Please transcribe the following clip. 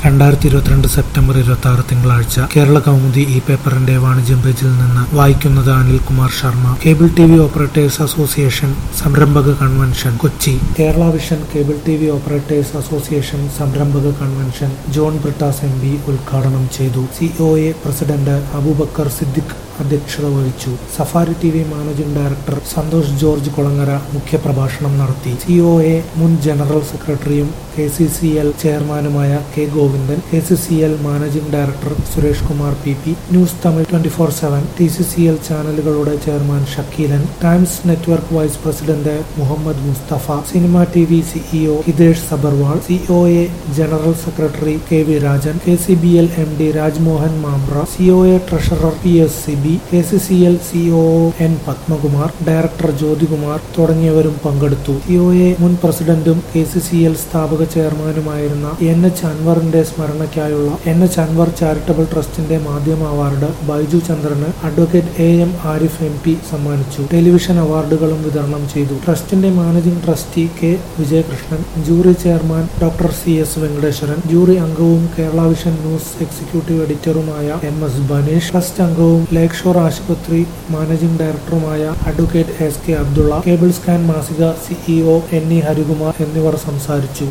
രണ്ടായിരത്തി ഇരുപത്തിരണ്ട് സെപ്റ്റംബർ ഇരുപത്തി ആറ് തിങ്കളാഴ്ച കേരള കൗമുദി ഈ പേപ്പറിന്റെ വാണിജ്യം പേജിൽ നിന്ന് വായിക്കുന്നത് Anilkumar Sharma cable T V operators association സംരംഭക convention Kochi Kerala vision cable T V operators association സംരംഭക convention John Brittas M P ഉദ്ഘാടനം ചെയ്തു സിഒഎ പ്രസിഡന്റ് അബൂബക്കർ സിദ്ദിഖ് അധ്യക്ഷത വഹിച്ചു Safari T V managing director Santhosh George Kulangara മുഖ്യപ്രഭാഷണം നടത്തി സിഒഎ മുൻ ജനറൽ സെക്രട്ടറിയും കെ സി സി എൽ ചെയർമാനുമായ K Govindan K C C L managing director Suresh Kumar P P news Tamil twenty four seven T C C L ചാനലുകളുടെ chairman Shakeelan Times network vice president Muhammad Mustafa cinema T V CEO Hitesh Sabharwal COA general secretary K V Rajan K C B L M D Rajmohan Mambra COA treasurer P S C B K C C L CO N Padmakumar director Jyothikumar തുടങ്ങിയവരും പങ്കെടുത്തു COA മുൻ പ്രസിഡന്റും K C C L സ്ഥാപക ചെയർമാനുമായിരുന്ന N H അൻവറിന്റെ സ്മരണയ്ക്കായുള്ള എൻ എച്ച് Anwar charitable ട്രസ്റ്റിന്റെ മാധ്യമ അവാർഡ് ബൈജു ചന്ദ്രന് advocate A M Arif M P സമ്മാനിച്ചു ടെലിവിഷൻ അവാർഡുകളും വിതരണം ചെയ്തു ട്രസ്റ്റിന്റെ managing trustee K Vijayakrishnan jury chairman doctor C S Venkateswaran jury അംഗവും കേരള വിഷൻ ന്യൂസ് എക്സിക്യൂട്ടീവ് എഡിറ്ററുമായ എം എസ് ബനീഷ് ട്രസ്റ്റ് അംഗവും ലേക്ക് ഷോർ ആശുപത്രി മാനേജിംഗ് ഡയറക്ടറുമായ advocate S K Abdulla cable scan മാസിക സിഇഒ എൻ ഇ ഹരികുമാർ എന്നിവർ സംസാരിച്ചു